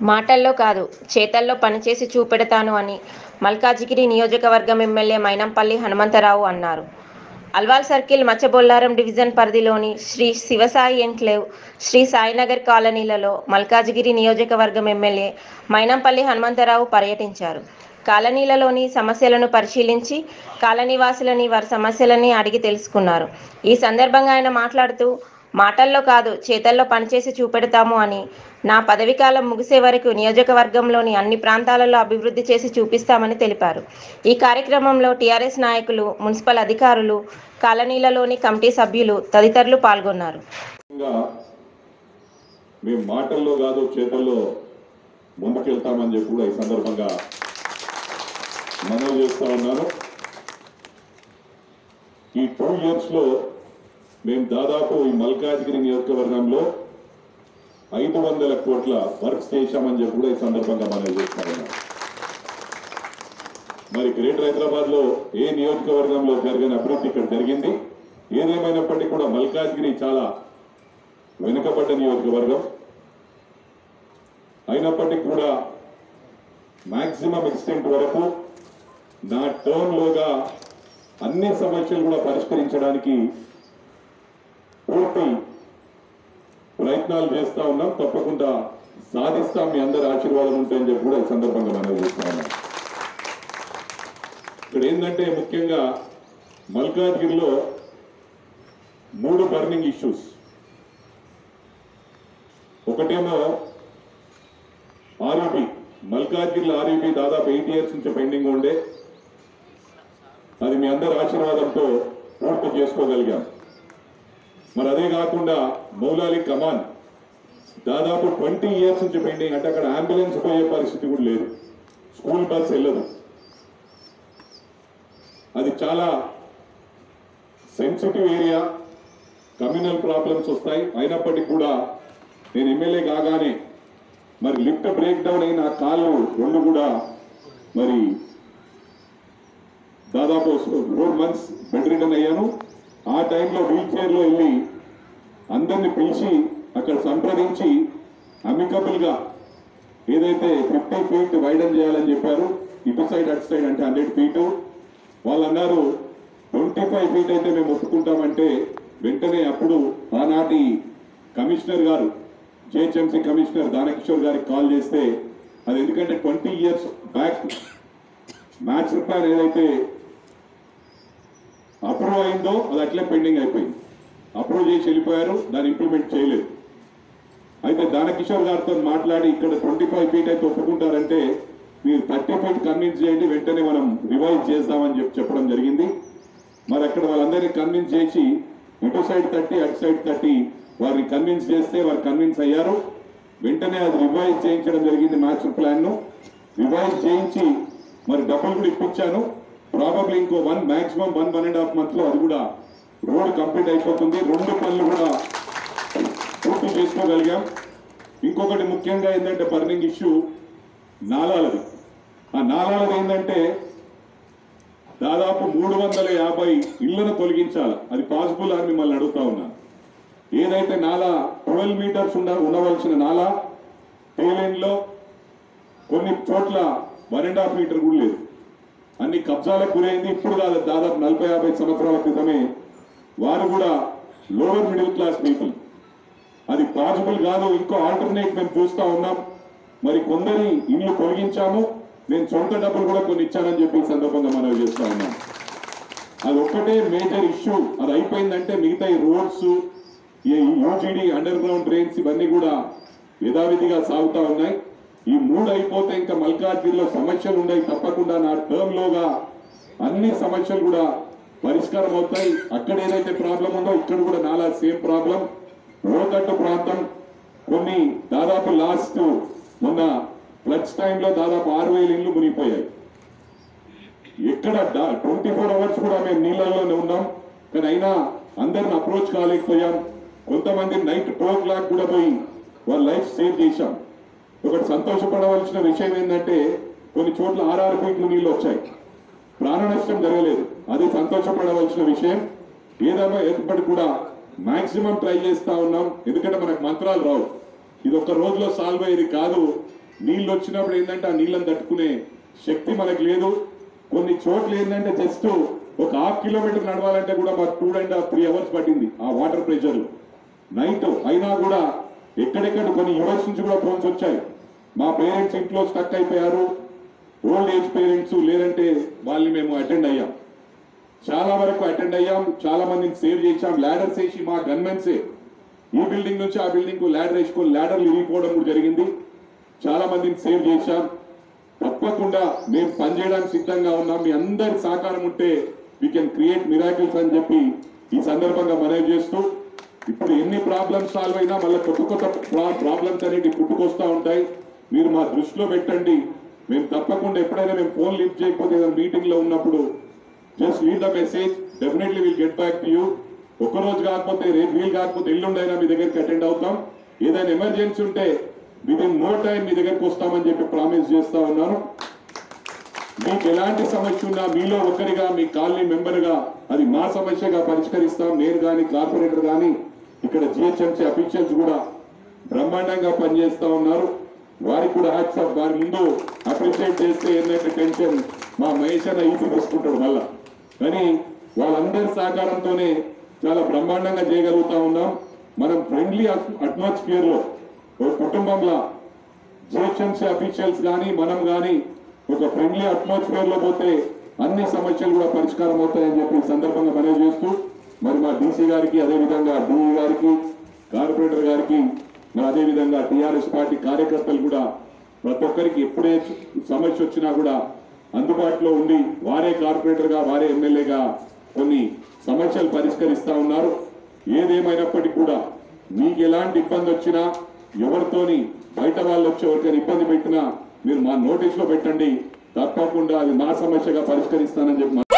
మాటల్లో కాదు చేతల్లో పనిచేసి చూపెడతాను అని మల్కాజిగిరి నియోజకవర్గం ఎమ్మెల్యే మైనంపల్లి హనుమంతరావు అన్నారు అల్వాల్ సర్కిల్ మచ్చబొల్లారం డివిజన్ పరిధిలోని శ్రీ శివసాయి ఎన్క్లేవ్ శ్రీ సాయినగర్ కాలనీలలో మల్కాజిగిరి నియోజకవర్గం ఎమ్మెల్యే మైనంపల్లి హనుమంతరావు పర్యటించారు కాలనీలలోని సమస్యలను పరిశీలించి కాలనీవాసులని వారి సమస్యలని అడిగి తెలుసుకున్నారు ఈ సందర్భంగా ఆయన మాట్లాడుతూ మాటల్లో కాదు చేతల్లో పనిచేసి చూపెడతాము అని నా పదవి కాలం ముగిసే వరకు నియోజకవర్గంలోని అన్ని ప్రాంతాలలో అభివృద్ధి చేసి చూపిస్తామని తెలిపారు ఈ కార్యక్రమంలో టీఆర్ఎస్ నాయకులు మున్సిపల్ అధికారులు కాలనీలలోని కమిటీ సభ్యులు తదితరులు పాల్గొన్నారు ముఖ్యంగా మేము మాటల్లో కాదు చేతల్లో ముందుకెళ్తామని చెప్పి కూడా ఈ సందర్భంగా మనవి చేస్తా ఉన్నాను ఈ టూ ఇయర్స్ లో మేము దాదాపు ఈ మల్కాజ్గిరి నియోజకవర్గంలో ఐదు వందల కోట్ల వర్క్స్ చేశామని చెప్పి కూడా ఈ సందర్భంగా మనవి చేస్తా ఉన్నాం మరి గ్రేటర్ హైదరాబాద్ లో ఏ నియోజకవర్గంలో జరిగిన అభివృద్ధి ఇక్కడ జరిగింది ఏదేమైనప్పటికీ కూడా మల్కాజ్గిరి చాలా వెనుకబడ్డ నియోజకవర్గం అయినప్పటికీ కూడా మాక్సిమం ఎక్స్టెంట్ వరకు నా టర్మ్ లోగా అన్ని సమస్యలు కూడా పరిష్కరించడానికి పూర్తి ప్రయత్నాలు చేస్తా ఉన్నాం తప్పకుండా సాధిస్తాం మీ అందరి ఆశీర్వాదం ఉంటాయని చెప్పి కూడా ఈ సందర్భంగా మనం చేస్తా ఉన్నాం ఇక్కడ ఏంటంటే ముఖ్యంగా మల్కాజ్గిరిలో మూడు బర్నింగ్ ఇష్యూస్ ఒకటేమో ఆర్యూబీ మల్కాజ్గిరిలో ఆర్యూబీ దాదాపు ఎయిట్ ఇయర్స్ నుంచి పెండింగ్ ఉండే అది మీ అందరి ఆశీర్వాదంతో పూర్తి చేసుకోగలిగాం మరి అదే కాకుండా మౌలాలి కమాన్ దాదాపు ట్వంటీ ఇయర్స్ నుంచి పెండింగ్ అంటే అక్కడ అంబులెన్స్ పోయే పరిస్థితి కూడా లేదు స్కూల్ బస్ వెళ్ళదు అది చాలా సెన్సిటివ్ ఏరియా కమ్యూనల్ ప్రాబ్లమ్స్ వస్తాయి అయినప్పటికీ కూడా నేను ఎమ్మెల్యే కాగానే మరి లిఫ్ట్ బ్రేక్ డౌన్ అయిన ఆ కాళ్ళు రెండు కూడా మరి దాదాపు ఫోర్ మంత్స్ బెడ్ రిటర్న్ అయ్యాను ఆ టైంలో వీల్ చైర్లో వెళ్ళి అందరిని పిలిచి అక్కడ సంప్రదించి amicable గా ఏదైతే ఫిఫ్టీ ఫీట్ వైడన్ చేయాలని చెప్పారు ఇటు సైడ్ అటు సైడ్ అంటే హండ్రెడ్ ఫీటు వాళ్ళు అన్నారు ట్వంటీ ఫైవ్ ఫీట్ అయితే మేము ఒప్పుకుంటామంటే వెంటనే అప్పుడు ఆనాటి కమిషనర్ గారు జిహెచ్ఎంసీ కమిషనర్ దానకిషోర్ గారికి కాల్ చేస్తే అది ఎందుకంటే twenty years back match plan ఏదైతే అప్రూవ్ అయిందో అది అట్లే పెండింగ్ అయిపోయింది అప్రూవ్ చేసి వెళ్ళిపోయారు దాన్ని ఇంప్లిమెంట్ చేయలేదు అయితే దానకిషోర్ గారితో మాట్లాడి ఇక్కడ ట్వంటీ ఫైవ్ ఫీట్ అయితే ఒప్పుకుంటారంటే మీరు థర్టీ ఫీట్ కన్విన్స్ చేయండి వెంటనే మనం రివైజ్ చేద్దామని చెప్పి చెప్పడం జరిగింది మరి అక్కడ వాళ్ళందరినీ కన్విన్స్ చేసి ఇటు సైడ్ థర్టీ అటు సైడ్ థర్టీ వారిని కన్విన్స్ చేస్తే వారు కన్విన్స్ అయ్యారు వెంటనే అది రివైజ్ చేయించడం జరిగింది మాస్టర్ ప్లాన్ ను రివైజ్ చేయించి మరి డబ్బులు కూడా ఇప్పించాను ప్రాబబ్లీ ఇంకో one maximum one one and half month లో అది కూడా రోడ్ కంప్లీట్ అయిపోతుంది రెండు పనులు కూడా పూర్తి చేసుకోగలిగాం ఇంకొకటి ముఖ్యంగా ఏంటంటే బర్నింగ్ ఇష్యూ నాలాలది ఆ నాలాలది ఏంటంటే దాదాపు మూడు వందల యాభై ఇళ్లను తొలగించాలి అది పాసిబుల్ అని మిమ్మల్ని అడుగుతా ఉన్నాను ఏదైతే నాలా ట్వెల్వ్ మీటర్స్ ఉండ ఉండవలసిన నాలా లో కొన్ని చోట్ల వన్ అండ్ హాఫ్ మీటర్ కూడా లేదు అన్ని కబ్జాలకు గురైంది ఇప్పుడు కాదు దాదాపు నలభై యాభై సంవత్సరాల క్రితమే వారు కూడా లోవర్ మిడిల్ క్లాస్ పీపుల్ అది పాసిబుల్ కాదు ఇంకో ఆల్టర్నేట్ మేము చూస్తా ఉన్నాం మరి కొందరి ఇల్లు తొలగించాము నేను సొంత డబ్బులు కూడా కొన్ని ఇచ్చానని చెప్పి ఈ సందర్భంగా మనవి చేస్తా ఉన్నాం అది ఒక్కటే మేజర్ ఇష్యూ అది అయిపోయిందంటే మిగతా ఈ రోడ్స్ ఈ యూజీడీ అండర్ గ్రౌండ్ డ్రైన్స్ ఇవన్నీ కూడా యథావిధిగా సాగుతా ఉన్నాయి ఈ మూడు అయిపోతే ఇంకా మల్కాజ్గిరిలో సమస్యలు ఉన్నాయి తప్పకుండా నా టర్మ్ లోగా అన్ని సమస్యలు కూడా పరిష్కారం అవుతాయి అక్కడ ఏదైతే ప్రాబ్లం ఉందో ఇక్కడ కూడా నాలా సేమ్ ప్రాబ్లం లోతట్టు ప్రాంతం కొన్ని దాదాపు లాస్ట్ మొన్న ఫ్లడ్స్ టైంలో దాదాపు ఆరు వేల ఇళ్ళు మునిగిపోయాయి ఎక్కడ ట్వంటీ ఫోర్ అవర్స్ కూడా మేము నీళ్ళల్లోనే ఉన్నాం కానీ అయినా అందరిని అప్రోచ్ కాలేకపోయాం కొంతమంది నైట్ టూ ఓ క్లాక్ కూడా పోయి వాళ్ళ లైఫ్ సేవ్ చేశాం ఒకటి సంతోషపడవలసిన విషయం ఏంటంటే కొన్ని చోట్ల ఆర్ఆర్ ఫీట్లు నీళ్ళు వచ్చాయి ప్రాణ నష్టం జరగలేదు అది సంతోషపడవలసిన విషయం ఏదైనా ఎప్పటికి కూడా మాక్సిమం ట్రై చేస్తా ఉన్నాం ఎందుకంటే మనకు మంత్రాలు రావు ఇది ఒక్క రోజులో సాల్వ్ అయ్యేది కాదు నీళ్ళు వచ్చినప్పుడు ఏంటంటే ఆ నీళ్ళని తట్టుకునే శక్తి మనకు లేదు కొన్ని చోట్ల ఏంటంటే జస్ట్ ఒక హాఫ్ కిలోమీటర్ నడవాలంటే కూడా మాకు two and half three hours పట్టింది ఆ వాటర్ ప్రెషర్ నైట్ అయినా కూడా ఎక్కడెక్కడ కొన్ని యూఎస్ నుంచి కూడా ఫోన్స్ వచ్చాయి మా పేరెంట్స్ ఇంట్లో స్టక్ అయిపోయారు ఓల్డ్ ఏజ్ పేరెంట్స్ లేదంటే వాళ్ళని మేము అటెండ్ అయ్యాం చాలా వరకు అటెండ్ అయ్యాం చాలా మందిని సేవ్ చేశాం ల్యాడర్స్ వేసి మా గన్మెన్సే ఈ బిల్డింగ్ నుంచి ఆ బిల్డింగ్ కు ల్యాడర్ వేసుకొని ల్యాడర్లు ఇరిగిపోవడం కూడా జరిగింది చాలా మందిని సేవ్ చేశాం తప్పకుండా మేము పనిచేయడానికి సిద్ధంగా ఉన్నాం మీ అందరి సహకారం ఉంటే వీ కెన్ క్రియేట్ మిరాకిల్స్ అని చెప్పి ఈ సందర్భంగా మనవి చేస్తూ ఇప్పుడు ఎన్ని ప్రాబ్లమ్స్ సాల్వ్ అయినా మళ్ళీ కొత్త కొత్త ప్రాబ్లమ్స్ అనేవి పుట్టుకొస్తా ఉంటాయి మీరు మా దృష్టిలో పెట్టండి మేము తప్పకుండా ఎప్పుడైనా మేము ఫోన్ లిఫ్ట్ చేయకపోతే ఏదైనా మీటింగ్ లో ఉన్నప్పుడు just leave the message definitely will get back to you ఒక రోజు కాకపోతే రేపు వీలు కాకపోతే ఎల్లుండైనా మీ దగ్గరికి అటెండ్ అవుతాం ఏదైనా ఎమర్జెన్సీ ఉంటే విత్ ఇన్ నో టైం మీ దగ్గరికి వస్తామని చెప్పి ప్రామిస్ చేస్తా ఉన్నాను మీకు ఎలాంటి సమస్య ఉన్నా మీలో ఒకరిగా మీ కాలనీ మెంబర్గా అది మా సమస్యగా పరిష్కరిస్తాం నేను కానీ కార్పొరేటర్ కానీ ఇక్కడ జిహెచ్ఎంసీ అఫీషియల్స్ కూడా బ్రహ్మాండంగా పనిచేస్తా ఉన్నారు వారికి కూడా హ్యాట్సాప్ వారి ముందు అప్రిషియేట్ చేస్తే ఏంటంటే టెన్షన్ మా మహేష్ అన్న ఈజీ తీసుకుంటాడు మళ్ళా కానీ వాళ్ళందరి సహకారంతోనే చాలా బ్రహ్మాండంగా చేయగలుగుతా ఉన్నాం మనం ఫ్రెండ్లీ అట్మాస్ఫియర్ లో ఒక కుటుంబంలో జిహెచ్ఎంసీ అఫీషియల్స్ కానీ మనం కానీ ఒక ఫ్రెండ్లీ అట్మాస్ఫియర్ లో పోతే అన్ని సమస్యలు కూడా పరిష్కారం అవుతాయని చెప్పి ఈ సందర్భంగా మనవి చేస్తూ మరి మా డీసీ గారికి అదే విధంగా డిఈ గారికి కార్పొరేటర్ గారికి మరి అదే విధంగా టిఆర్ఎస్ పార్టీ కార్యకర్తలు కూడా ప్రతి ఒక్కరికి ఎప్పుడే సమస్య వచ్చినా కూడా అందుబాటులో ఉండి వారే కార్పొరేటర్ గా వారే ఎమ్మెల్యేగా కొన్ని సమస్యలు పరిష్కరిస్తా ఉన్నారు ఏదేమైనప్పటికీ కూడా మీకు ఎలాంటి ఇబ్బంది వచ్చినా ఎవరితోని బయట వాళ్ళు వచ్చి ఎవరికైనా ఇబ్బంది పెట్టినా మీరు మా నోటీస్ లో పెట్టండి తప్పకుండా అది నా సమస్యగా పరిష్కరిస్తానని చెప్పి